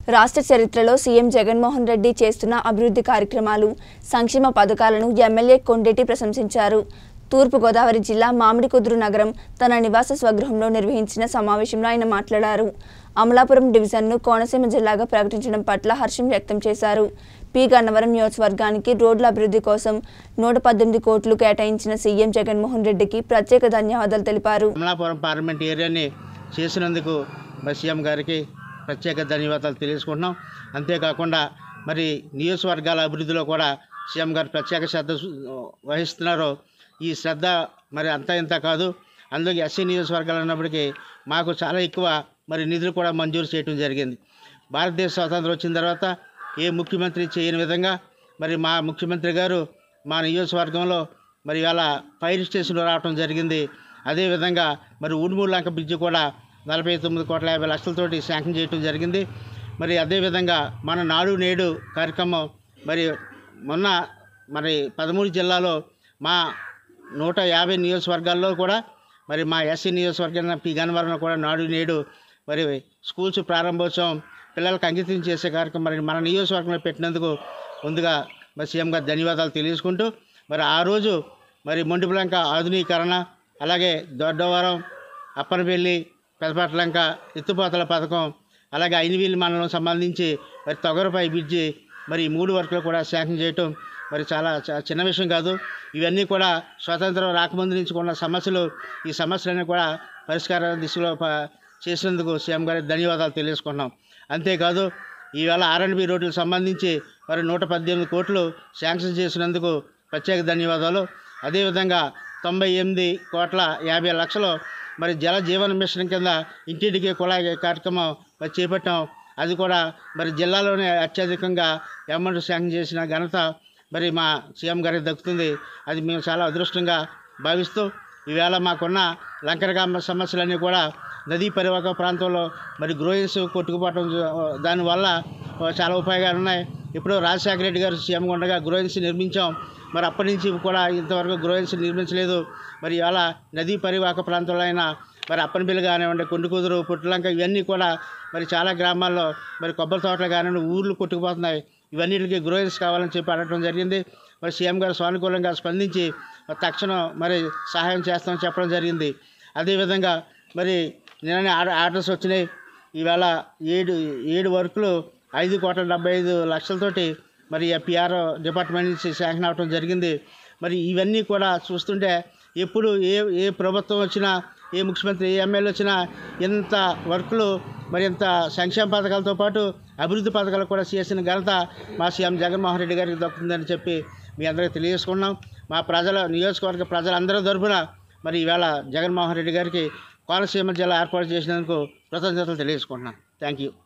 రాష్ట్ర చరిత్రలో సీఎం జగన్మోహన్ రెడ్డి చేస్తున్న అభివృద్ధి కార్యక్రమాలు సంక్షేమ పథకాలను ఎమ్మెల్యే కొండెట్టి ప్రశంసించారు తూర్పుగోదావరి జిల్లా మామిడికుదురు నగరం తన నివాస స్వగృహంలో నిర్వహించిన సమావేశంలో ఆయన మాట్లాడారు అమలాపురం డివిజన్ను కోనసీమ జిల్లాగా ప్రకటించడం పట్ల హర్షం వ్యక్తం చేశారు పి గన్నవరం నియోజకవర్గానికి రోడ్ల అభివృద్ధి కోసం నూట పద్దెనిమిది కోట్లు కేటాయించిన సీఎం జగన్మోహన్ రెడ్డికి ప్రత్యేక ధన్యవాదాలు తెలిపారు అమలాపురం పార్లమెంట్ ఏరియాని చేసినందుకు మరి సీఎం గారికి ప్రత్యేక ధన్యవాదాలు తెలియజేసుకుంటున్నాం అంతేకాకుండా మరి నియోజకవర్గాల అభివృద్ధిలో కూడా సీఎం గారు ప్రత్యేక శ్రద్ధ సు- వహిస్తున్నారు ఈ శ్రద్ధ మరి అంత ఇంత కాదు అందులో ఎస్సీ నియోజకవర్గాలు ఉన్నప్పటికీ మాకు చాలా ఎక్కువ మరి నిధులు కూడా మంజూరు చేయడం జరిగింది భారతదేశ స్వాతంత్రం వచ్చిన తర్వాత ఏ ముఖ్యమంత్రి చేయని విధంగా మరి మా ముఖ్యమంత్రి గారు మా నియోజకవర్గంలో మరి ఇవాళ ఫైర్ స్టేషన్ రావడం జరిగింది అదేవిధంగా మరి ఉడుమూరు లంక బ్రిడ్జి కూడా నలభై తొమ్మిది కోట్ల యాభై లక్షలతోటి శాంక్షన్ చేయడం జరిగింది మరి అదేవిధంగా మన నాడు నేడు కార్యక్రమం మరి మొన్న మరి పదమూడు జిల్లాలో మా నూట యాభై నియోజకవర్గాల్లో కూడా మరి మా ఎస్సీ నియోజకవర్గం పి గన్నవరంలో కూడా నాడు నేడు మరి స్కూల్స్ ప్రారంభోత్సవం పిల్లలకు అంకితం చేసే కార్యక్రమం మరి మన నియోజకవర్గంలో పెట్టినందుకు ముందుగా మరి సీఎం గారు ధన్యవాదాలు తెలియజేసుకుంటూ మరి ఆ రోజు మరి మొండిపులంక ఆధునీకరణ అలాగే దొడ్డవరం అప్పనపల్లి పెదపట్లంక ఎత్తుపోతల పథకం అలాగే ఐనివీల్ మండలం సంబంధించి మరి తొగరపై బ్రిడ్జి మరి ఈ మూడు వర్కులు కూడా శాంక్షన్ చేయటం మరి చాలా చా- చిన్న విషయం కాదు ఇవన్నీ కూడా స్వాతంత్రం రాకముందు నుంచి ఉన్న సమస్యలు ఈ సమస్యలన్నీ కూడా పరిష్కార దిశలో ప- చేసినందుకు సీఎం గారికి ధన్యవాదాలు తెలియజేసుకున్నాం అంతేకాదు ఈవేళ ఆర్ఎండ్బి రోడ్లకు సంబంధించి మరి నూట పద్దెనిమిది కోట్లు శాంక్షన్ చేసినందుకు ప్రత్యేక ధన్యవాదాలు అదేవిధంగా తొంభై ఎనిమిది కోట్ల యాభై లక్షలు మరి జల జీవన మిషన్ కింద ఇంటింటికి కుళాయి కార్యక్రమం మరి చేపట్టాం అది కూడా మరి జిల్లాలోనే అత్యధికంగా అమౌంట్ శాంక్షన్ చేసిన ఘనత మరి మా సీఎం గారికి దక్కుతుంది అది మేము చాలా అదృష్టంగా భావిస్తూ ఈవేళ మాకున్న లంకరగామ సమస్యలన్నీ కూడా నదీ పరివాహక ప్రాంతంలో మరి గ్రోయిన్స్ కొట్టుకుపోవటం జ- దానివల్ల చాలా ఉపయోగాలు ఉన్నాయి ఇప్పుడు రాజశేఖర రెడ్డి గారు సీఎం ఉండగా గ్రోయిన్స్ నిర్మించాం మరి అప్పటి నుంచి కూడా ఇంతవరకు గ్రోయిన్స్ నిర్మించలేదు మరి ఇవాళ నదీ పరివాహక ప్రాంతంలో అయినా మరి అప్పనపల్లి కానివ్వండి కొండకుదురు పుట్టలంక ఇవన్నీ కూడా మరి చాలా గ్రామాల్లో మరి కొబ్బరి తోటలు కానివ్వండి ఊర్లు కొట్టుకుపోతున్నాయి ఇవన్నిటికి గ్రోయిన్స్ కావాలని చెప్పి అడగడం జరిగింది మరి సీఎం గారు సానుకూలంగా స్పందించి మరి తక్షణం మరి సహాయం చేస్తామని చెప్పడం జరిగింది అదేవిధంగా మరి నిన్న ఆర్డర్ ఆర్డర్స్ వచ్చినాయి ఈవేళ ఏడు ఏడు వర్కులు ఐదు కోట్ల డెబ్బై ఐదు లక్షలతోటి మరి పిఆర్ డిపార్ట్మెంట్ నుంచి శాంక్షన్ అవడం జరిగింది మరి ఇవన్నీ కూడా చూస్తుంటే ఎప్పుడు ఏ ఏ ప్రభుత్వం వచ్చినా ఏ ముఖ్యమంత్రి ఏ ఎమ్మెల్యే వచ్చినా ఇంత వర్కులు మరి ఇంత సంక్షేమ పథకాలతో పాటు అభివృద్ధి పథకాలు కూడా చేసిన ఘనత మా సీఎం జగన్మోహన్ రెడ్డి గారికి దక్కుతుందని చెప్పి మీ అందరికీ తెలియజేసుకున్నాం మా ప్రజల నియోజకవర్గ ప్రజలందరి తరఫున మరి ఈవేళ జగన్మోహన్ రెడ్డి గారికి కోనసీమ జిల్లా ఏర్పాటు చేసినందుకు కృతజ్ఞతలు తెలియజేసుకుంటున్నాను థ్యాంక్ యూ